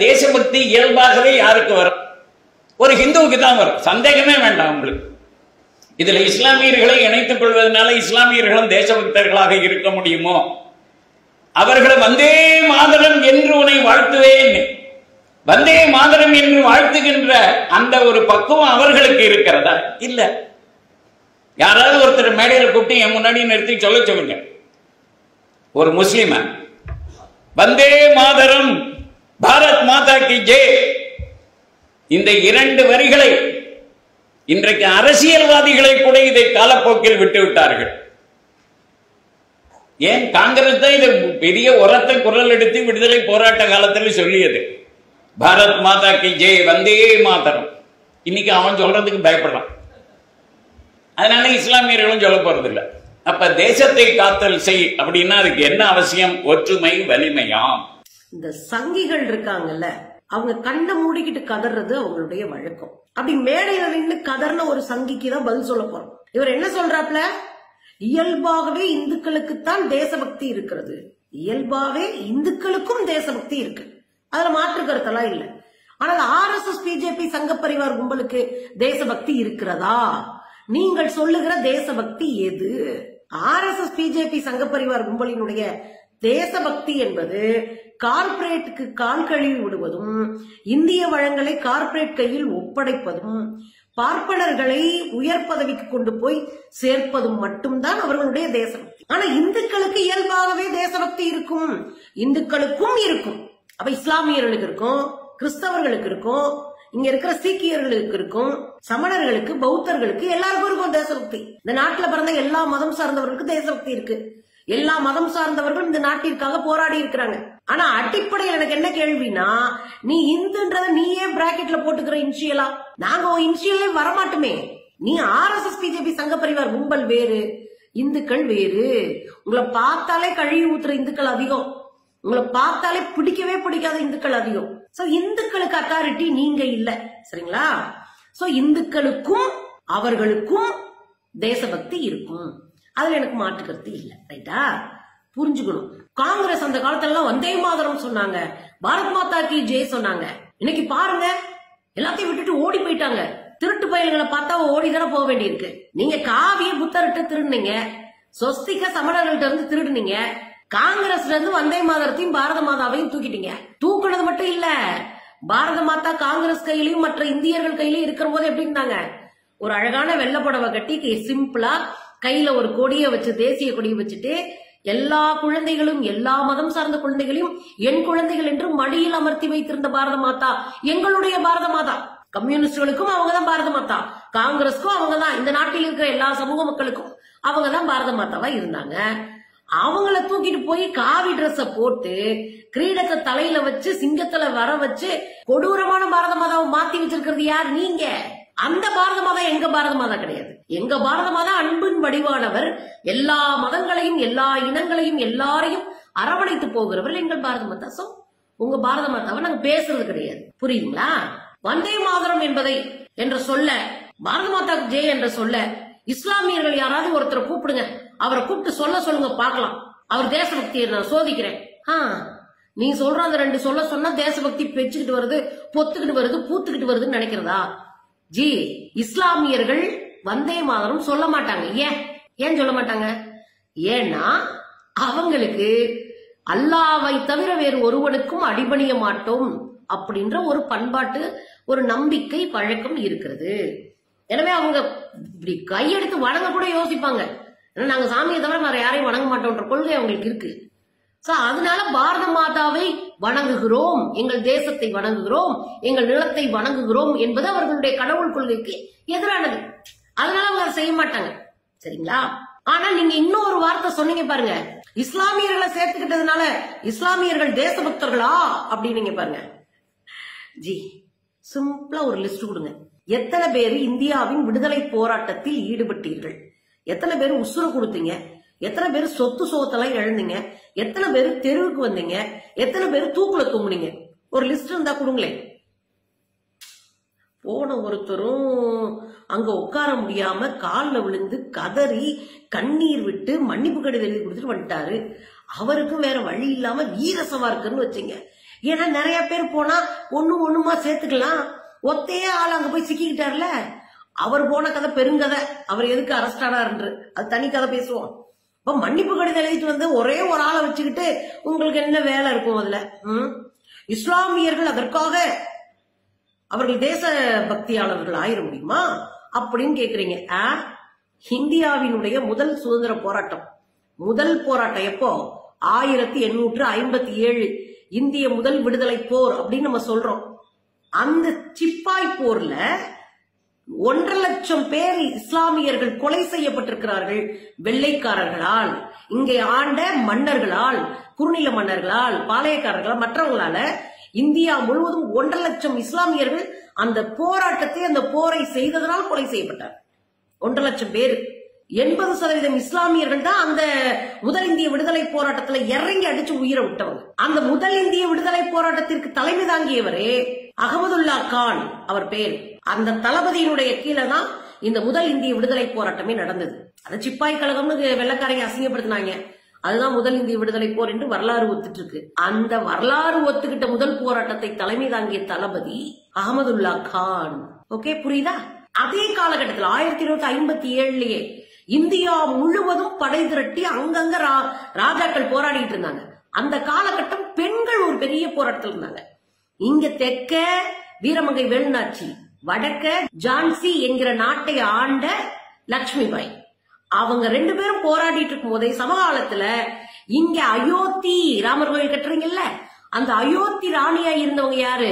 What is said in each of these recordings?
தேசபக்தி இயல்பாகவே யாருக்கு வரும் ஒரு ஹிந்துவுக்கு தான் வரும் சந்தேகமே வேண்டாம் உங்களுக்கு இதுல இஸ்லாமியர்களை இணைத்துக் கொள்வதனால இஸ்லாமியர்களும் தேசபக்தர்களாக இருக்க முடியுமோ அவர்களை வந்தே மாதரம் என்று உன்னை வாழ்த்துவேன் வந்தே மாதரம் என்று வாழ்த்துகின்ற அந்த ஒரு பக்குவம் அவர்களுக்கு இருக்கிறதா இல்ல யாராவது ஒருத்தர் மேடையில் கூப்பிட்டு என் முன்னாடி நிறுத்தி சொல்ல சொல்லுங்க ஒரு முஸ்லிம வந்தே மாதரம் பாரத் மாதா கி ஜெய் இந்த இரண்டு வரிகளை இன்றைக்கு அரசியல்வாதிகளை கூட இதை காலப்போக்கில் விட்டு விட்டார்கள் ஏன் காங்கிரஸ் தான் இதை பெரிய உரத்த குரல் எடுத்து விடுதலை போராட்ட காலத்தில் சொல்லியது பாரத் மாதா கி ஜெய் வந்தே மாதரம் இன்னைக்கு அவன் சொல்றதுக்கு பயப்படுறான் அதனால இஸ்லாமியர்களும் சொல்ல போறதில்ல அப்ப தேசத்தை காத்தல் செய் அப்படின்னா அதுக்கு என்ன அவசியம் ஒற்றுமை வலிமையாம் இந்த சங்கிகள் இருக்காங்கல்ல அவங்க கண்ணை மூடிக்கிட்டு கதறது அவங்களுடைய வழக்கம் அப்படி மேடையில நின்று கதர்ன ஒரு சங்கிக்கு தான் பதில் சொல்ல போறோம் இவர் என்ன சொல்றாப்ல இயல்பாகவே இந்துக்களுக்குத்தான் தேசபக்தி இருக்கிறது இயல்பாவே இந்துக்களுக்கும் தேசபக்தி இருக்கு அதுல மாற்று கருத்தெல்லாம் இல்ல ஆனால் R S S BJP Sangh Parivar கும்பலுக்கு தேசபக்தி இருக்கிறதா நீங்கள் சொல்லுகிற தேசபக்தி எது R S S BJP Sangh Parivar கும்பலினுடைய தேசபக்தி என்பது கார்ப்பரேட்டுக்கு கால் கழுவி விடுவதும் இந்திய வளங்களை கார்ப்பரேட் கையில் ஒப்படைப்பதும் பார்ப்பனர்களை உயர் பதவிக்கு கொண்டு போய் சேர்ப்பதும் மட்டும்தான் அவர்களுடைய தேசபக்தி ஆனா இந்துக்களுக்கு இயல்பாகவே தேசபக்தி இருக்கும் இந்துக்களுக்கும் இருக்கும் அப்ப இஸ்லாமியர்களுக்கு இருக்கும் கிறிஸ்தவர்களுக்கு இருக்கும் இங்க இருக்கிற சீக்கியர்களுக்கு இருக்கும் சமணர்களுக்கு பௌத்தர்களுக்கு எல்லாருக்கும் இருக்கும் தேசபக்தி இந்த நாட்டுல பிறந்த எல்லா மதம் சார்ந்தவர்களுக்கும் தேசபக்தி இருக்கு எல்லா மதம் சார்ந்தவர்களும் இந்த நாட்டிற்காக போராடி இருக்கிறாங்க ஆனா அடிப்படையில் எனக்கு என்ன கேள்வினா நீ இந்துன்றத நீயே பிராக்கெட்ல போட்டுக்கிற இன்சியலா நாங்க உன் இன்சியலே வரமாட்டுமே நீ R S S BJP Sangh Parivar கும்பல் வேறு இந்துக்கள் வேறு உங்களை பார்த்தாலே கழுவி ஊத்துற இந்துக்கள் அதிகம் உங்களை பார்த்தாலே பிடிக்கவே பிடிக்காத இந்துக்கள் அதிகம் சோ இந்துக்களுக்கு அத்தாரிட்டி நீங்க இல்ல சரிங்களா சோ இந்துக்களுக்கும் அவர்களுக்கும் தேசபக்தி இருக்கும் அதுல எனக்கு மாற்று கருத்து இல்ல ரைட்டா புரிஞ்சுக்கணும் காங்கிரஸ் அந்த காலத்துல எல்லாம் வந்தே மாதரம் சொன்னாங்க பாரத் மாதா கி ஜெய் சொன்னாங்க இன்னைக்கு பாருங்க எல்லாத்தையும் விட்டுட்டு ஓடி போயிட்டாங்க திருட்டு பயல்களை பார்த்தா ஓடி தானே போக வேண்டியிருக்கு நீங்க காவிய புத்தர்கிட்ட திருடுனீங்க சொஸ்திக சமணர்கள்ட்ட இருந்து திருடுனீங்க காங்கிரஸ்ல இருந்து வந்தே மாதரத்தையும் பாரத மாதாவையும் தூக்கிட்டீங்க தூக்குனது மட்டும் இல்ல பாரத மாதா காங்கிரஸ் கையிலயும் மற்ற இந்தியர்கள் கையிலயும் இருக்கிற போது எப்படி இருந்தாங்க ஒரு அழகான வெள்ளை புடவை கட்டி சிம்பிளா கையில ஒரு கொடியை வச்சு தேசிய கொடியை வச்சுட்டு எல்லா குழந்தைகளும் எல்லா மதம் சார்ந்த குழந்தைகளையும் என் குழந்தைகள் என்று மடியில் அமர்த்தி வைத்திருந்த பாரத மாதா எங்களுடைய பாரத மாதா கம்யூனிஸ்டுகளுக்கும் அவங்கதான் பாரத மாதா காங்கிரஸ்க்கும் அவங்கதான் இந்த நாட்டில் இருக்கிற எல்லா சமூக மக்களுக்கும் அவங்கதான் பாரத மாதாவா இருந்தாங்க அவங்கள தூக்கிட்டு போய் காவி ட்ரெஸ்ஸ போட்டு கிரீடத்தை தலையில வச்சு சிங்கத்துல வர வச்சு கொடூரமான பாரத மாதாவை மாத்தி வச்சிருக்கிறது யார் நீங்க அந்த பாரத மாதா எங்க பாரத மாதா கிடையாது எங்க பாரத மாதா அன்பின் வடிவானவர் எல்லா மதங்களையும் எல்லா இனங்களையும் எல்லாரையும் அரவணைத்து போகிறவர் எங்கள் பாரத மாதா சோ உங்க பாரத மாதாவை நாங்க பேசுறது கிடையாது புரியுங்களா வந்தே மாதரம் என்பதை என்ற சொல்ல பாரத மாதா ஜெய் என்ற சொல்ல இஸ்லாமியர்கள் யாராவது ஒருத்தரை கூப்பிடுங்க அவரை கூப்பிட்டு சொல்ல சொல்லுங்க பார்க்கலாம் அவர் தேசபக்தியை நான் சோதிக்கிறேன் ஆ நீ சொல்ற அந்த ரெண்டு சொல்ல சொன்னா தேசபக்தி பெச்சுக்கிட்டு வருது பொத்துக்கிட்டு வருது பூத்துக்கிட்டு வருதுன்னு நினைக்கிறதா ஜி இஸ்லாமியர்கள் வந்தே மாதரம் சொல்ல மாட்டாங்க ஏன் ஏன் சொல்ல மாட்டாங்க ஏன்னா அவங்களுக்கு அல்லாவை தவிர வேறு ஒருவனுக்கும் அடிபணிய மாட்டோம் அப்படின்ற ஒரு பண்பாட்டு ஒரு நம்பிக்கை பழக்கம் இருக்கிறது எனவே அவங்க இப்படி கையெடுத்து வணங்க கூட யோசிப்பாங்க ஏன்னா நாங்க சாமியை தவிர வேற யாரையும் வணங்க மாட்டோம்ன்ற கொள்கை அவங்களுக்கு இருக்கு சோ அதனால பாரத மாதாவை வணங்குகிறோம் எங்கள் தேசத்தை வணங்குகிறோம் எங்கள் நிலத்தை வணங்குகிறோம் என்பது அவர்களுடைய கடவுள் கொள்கைக்கு எதிரானது அதனால அவங்க அதை செய்ய மாட்டாங்க சரிங்களா ஆனா நீங்க இன்னொரு வார்த்தை சொன்னீங்க பாருங்க இஸ்லாமியர்களை சேர்த்துக்கிட்டதுனால இஸ்லாமியர்கள் தேசபக்தர்களா அப்படின்னீங்க பாருங்க ஜி சிம்பிளா ஒரு லிஸ்ட் கொடுங்க எத்தனை பேர் இந்தியாவின் விடுதலை போராட்டத்தில் ஈடுபட்டீர்கள் எத்தனை பேர் உசுறு கொடுத்தீங்க எத்தனை பேர் சொத்து சோத்தெல்லாம் இழந்தீங்க எத்தனை பேர் தெருவுக்கு வந்தீங்க எத்தனை பேர் தூக்குல தூங்குனீங்க ஒரு லிஸ்ட் இருந்தா கொடுங்களேன் போன ஒருத்தரும் அங்க உட்கார முடியாம கால்ல விழுந்து கதறி கண்ணீர் விட்டு மன்னிப்பு கடிதம் எழுதி கொடுத்துட்டு வந்துட்டாரு அவருக்கும் வேற வழி இல்லாம வீர சவார்க்கர்னு வச்சீங்க ஏன்னா நிறைய பேர் போனா ஒண்ணு ஒண்ணுமா சேர்த்துக்கலாம் ஒத்தையே ஆள் அங்க போய் சிக்கிக்கிட்டார்ல அவர் போன கதை பெருங்கதை அவர் எதுக்கு அரெஸ்ட் ஆனாரு அது தனி கதை பேசுவோம் இப்ப மன்னிப்பு கடிதம் எழுதிட்டு வந்து ஒரே ஒரு ஆளை வச்சுக்கிட்டு உங்களுக்கு என்ன வேலை இருக்கும் அதுல ம்? இஸ்லாமியர்கள் அதற்காக அவர்கள் தேச பக்தியாளர்கள் ஆயிர முடியுமா அப்படின்னு கேக்குறீங்க ஆ? இந்தியாவினுடைய முதல் சுதந்திர போராட்டம் முதல் போராட்டம் எப்போ ஆயிரத்தி எண்ணூற்று ஐம்பத்தி ஏழு இந்திய முதல் விடுதலை போர் அப்படின்னு நம்ம சொல்றோம் அந்த சிப்பாய் போர்ல ஒன்றரை லட்சம் பேர் இஸ்லாமியர்கள் கொலை செய்யப்பட்டிருக்கிறார்கள் வெள்ளைக்காரர்களால் இங்கே ஆண்ட மன்னர்களால் குறுநில மன்னர்களால் பாளையக்காரர்களால் மற்றவங்களால இந்தியா முழுவதும் ஒன்றரை லட்சம் இஸ்லாமியர்கள் அந்த போராட்டத்தை அந்த போரை செய்ததனால் கொலை செய்யப்பட்டார் ஒன்றரை லட்சம் பேர் எண்பது சதவீதம் இஸ்லாமியர்கள் தான் அந்த முதல் இந்திய விடுதலை போராட்டத்துல இறங்கி அடிச்சு உயிரை விட்டவங்க அந்த முதல் இந்திய விடுதலை போராட்டத்திற்கு தலைமை தாங்கியவரே அகமதுல்லா கான் அவர் பேர் அந்த தளபதியினுடைய கீழே தான் இந்த முதல் இந்திய விடுதலை போராட்டமே நடந்தது அது சிப்பாய் கழகம்னு வெள்ளக்காரங்க அசிங்கப்படுத்தினாங்க அதுதான் முதல் இந்திய விடுதலை போர் என்று வரலாறு ஒத்துட்டு இருக்கு அந்த வரலாறு ஒத்துக்கிட்ட முதல் போராட்டத்தை தலைமை தாங்கிய தளபதி அகமதுல்லா கான் ஓகே புரியுதா அதே காலகட்டத்தில் ஆயிரத்தி இருநூத்தி ஐம்பத்தி ஏழுலயே இந்தியா முழுவதும் படை திரட்டி அங்கங்க ரா- ராஜாக்கள் போராடிட்டு இருந்தாங்க அந்த காலகட்டம் பெண்கள் ஒரு பெரிய போராட்டத்தில் இருந்தாங்க இங்க தெற்க வீரமங்கை வேலுநாச்சி வடக்க ஜான்சி என்கிற நாட்டை ஆண்ட லட்சுமிபாய் அவங்க ரெண்டு பேரும் போராடிட்டு இருக்கும் போதே சமகாலத்துல இங்க அயோத்தி ராமர் கோயில் கட்டுறீங்கல்ல அந்த அயோத்தி ராணியா இருந்தவங்க யாரு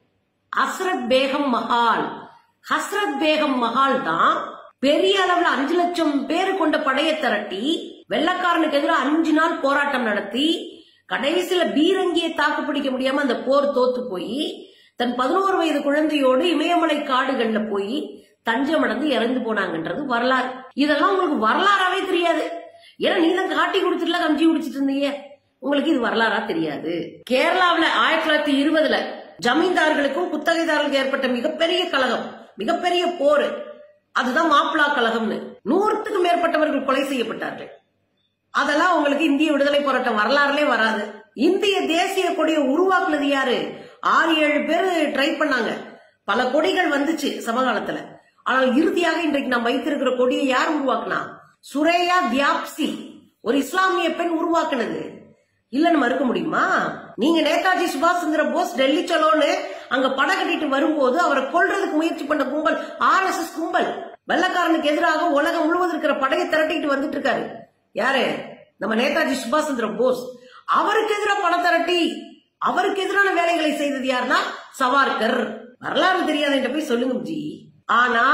ஹஸ்ரத் பேகம் மஹால் ஹஸ்ரத் பேகம் மஹால் தான் பெரிய அளவுல அஞ்சு லட்சம் பேர் கொண்ட படையை திரட்டி வெள்ளக்காரனுக்கு எதிராக அஞ்சு நாள் போராட்டம் நடத்தி கடைசியில பீரங்கியை தாக்கு பிடிக்க முடியாம அந்த போர் தோத்து போய் தன் பதினோரு வயது குழந்தையோடு இமயமலை காடுகள்ல போய் தஞ்சம் அடைந்து இறந்து போனாங்கன்றது வரலாறு இதெல்லாம் உங்களுக்கு வரலாறாவே தெரியாது ஏன்னா நீ தான் காட்டி கொடுத்துட்டுல கஞ்சி குடிச்சிட்டு இருந்தீங்க உங்களுக்கு இது வரலாறா தெரியாது கேரளாவுல ஆயிரத்தி தொள்ளாயிரத்தி இருபதுல ஜமீன்தார்களுக்கும் குத்தகைதாரர்களுக்கும் ஏற்பட்ட மிகப்பெரிய கழகம் மிகப்பெரிய போர் அதுதான் மாப்பிளா கழகம்னு நூறுத்துக்கும் மேற்பட்டவர்கள் கொலை செய்யப்பட்டார்கள் அதெல்லாம் உங்களுக்கு இந்திய விடுதலை போராட்டம் வரலாறுலே வராது இந்திய தேசிய கொடியை உருவாக்குனது யாரு ஆறு ஏழு பேர் ட்ரை பண்ணாங்க பல கொடிகள் வந்துச்சு சமகாலத்துல ஆனால் இறுதியாக இன்றைக்கு நாம் வைத்திருக்கிற கொடியை யார் உருவாக்குனா சுரேயா தியாப்சி ஒரு இஸ்லாமிய பெண் உருவாக்குனது இல்லன்னு மறுக்க முடியுமா நீங்க நேதாஜி சுபாஷ் சந்திர போஸ் டெல்லி சலோன்னு அங்க படம் கட்டிட்டு வரும்போது அவரை கொல்றதுக்கு முயற்சி பண்ண கும்பல் ஆர் எஸ் எஸ் கும்பல் வெள்ளக்காரனுக்கு எதிராக உலகம் முழுவதும் இருக்கிற படையை திரட்டிக்கிட்டு வந்துட்டு இருக்காரு யாரு நம்ம நேதாஜி சுபாஷ் சந்திர போஸ் அவருக்கு எதிராக படம் திரட்டி அவருக்கு எதிரான வேலைகளை செய்தது யாருன்னா சவார்கர் வரலாறு தெரியாத போய் சொல்லுங்க ஜி ஆனா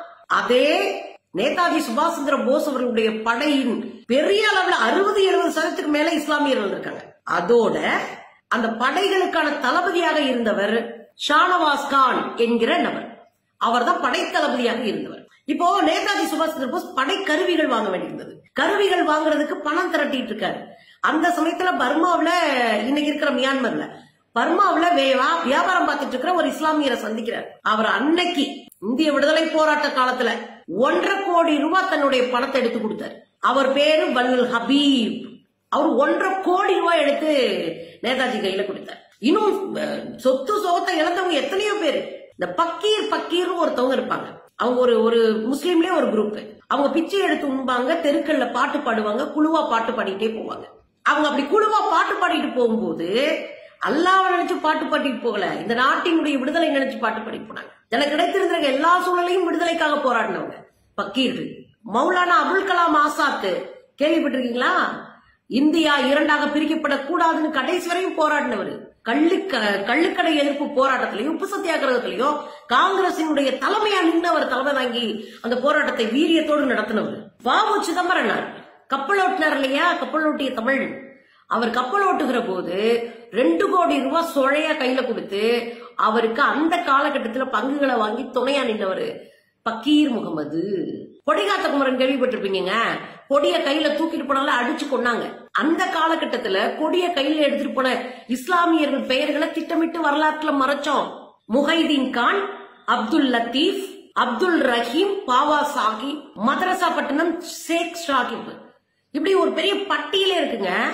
அதே நேதாஜி சுபாஷ் சந்திர போஸ் அவர்களுடைய படையின் பெரிய அளவுல அறுபது எழுபது சதவீதத்துக்கு மேல இஸ்லாமியர்கள் இருக்காங்க அதோட அந்த படைகளுக்கான தளபதியாக இருந்தவர் ஷானவாஸ் கான் என்கிற நபர் அவர்தான் படை தளபதியாக இருந்தவர் இப்போ நேதாஜி சுபாஷ் சந்திர போஸ் படை கருவிகள் வாங்க வேண்டியிருந்தது கருவிகள் வாங்குறதுக்கு பணம் திரட்டிட்டு இருக்காரு அந்த சமயத்துல பர்மாவுல இன்னைக்கு இருக்கிற மியான்மர்ல பர்மாவுல வே- வியாபாரம் பார்த்துட்டு இருக்கிற ஒரு இஸ்லாமியரை சந்திக்கிறார் அவர் அன்னைக்கு இந்திய விடுதலை போராட்ட காலத்துல ஒன்றரை கோடி ரூபாய் தன்னுடைய பணத்தை எடுத்து கொடுத்தார் அவர் பேரு வல்லுல் ஹபீப் அவர் ஒன்றரை கோடி ரூபாய் எடுத்து நேதாஜி கையில கொடுத்தார் இன்னும் அஹ், சொத்து சோகத்தை இழந்தவங்க எத்தனையோ பேர் இந்த பக்கீர் பக்கீர்னு ஒருத்தவங்க இருப்பாங்க அவங்க ஒரு ஒரு முஸ்லீம்லயே ஒரு குரூப் அவங்க பிச்சை எடுத்து உண்பாங்க தெருக்கள்ல பாட்டு பாடுவாங்க குழுவா பாட்டு பாடிட்டே போவாங்க அவங்க அப்படி குழுவா பாட்டு பாடிட்டு போகும்போது அல்லாவை நினைச்சு பாட்டு பாடிட்டு போகல இந்த நாட்டினுடைய விடுதலை நினைச்சு பாட்டு பாடிட்டு போனாங்க எனக்கு கிடைத்திருந்த எல்லா சூழலையும் விடுதலைக்காக போராடினவங்க பக்கீர்கள் மௌலானா அபுல் கலாம் ஆசாத் கேள்விப்பட்டிருக்கீங்களா இந்தியா இரண்டாக பிரிக்கப்படக்கூடாதுன்னு கடைசி வரையும் போராடினவர் கள்ளு கள்ளுக்கடை எதிர்ப்பு போராட்டத்திலையும் உப்பு சத்தியாகிரகத்திலையும் காங்கிரசினுடைய தலைமையா நின்று அவர் தலைமை தாங்கி அந்த போராட்டத்தை வீரியத்தோடு நடத்தினவர் வாவு சிதம்பரனார் கப்பலோட்டினார் இல்லையா கப்பலோட்டிய தமிழ் அவர் கப்பல் ஓட்டுகிற போது ரெண்டு கோடி ரூபாய் சொழையா கையில கொடுத்து அவருக்கு அந்த காலகட்டத்துல பங்குகளை வாங்கி துணையா நின்றவர் பக்கீர் முகமது கொடிகாத்த குமரன் கேள்விப்பட்டிருப்பீங்க கொடிய கையில தூக்கிட்டு போனால அடிச்சு கொன்னாங்க அந்த காலகட்டத்துல கொடிய கையில எடுத்துட்டு போன இஸ்லாமியர்கள் பெயர்களை திட்டமிட்டு வரலாற்றுல மறைச்சோம் முஹைதீன் கான் அப்துல் லத்தீப் அப்துல் ரஹீம் பாவா சாஹிப் மதரசா பட்டணம் ஷேக் ஷாகிப் இப்படி ஒரு பெரிய பட்டியலே இருக்குங்க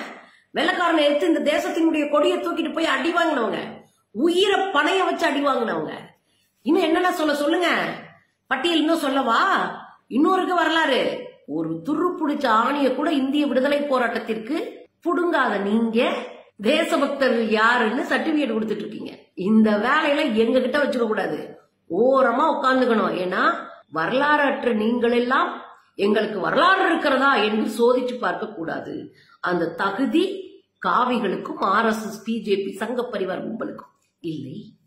வெள்ளக்காரனை எடுத்து இந்த தேசத்தினுடைய கொடியை தூக்கிட்டு போய் அடி வாங்கினவங்க உயிரை பணைய வச்சு அடி வாங்கினவங்க இன்னும் என்னென்ன சொல்ல சொல்லுங்க பட்டியல் இன்னும் சொல்லவா இன்னொருக்கு வரலாறு ஒரு துரு பிடிச்ச ஆணிய கூட இந்திய விடுதலை போராட்டத்திற்கு புடுங்காத நீங்க தேசபக்தர்கள் யாருன்னு சர்டிபிகேட் கொடுத்துட்டு இருக்கீங்க இந்த வேலையில எங்க கிட்ட வச்சுக்க கூடாது ஓரமா உட்கார்ந்துக்கணும் ஏன்னா வரலாறற்ற நீங்கள் எல்லாம் எங்களுக்கு வரலாறு இருக்கிறதா என்று சோதிச்சு பார்க்க கூடாது அந்த தகுதி காவிகளுக்கும் R S S BJP Sangh Parivar கும்பலுக்கும் இல்லை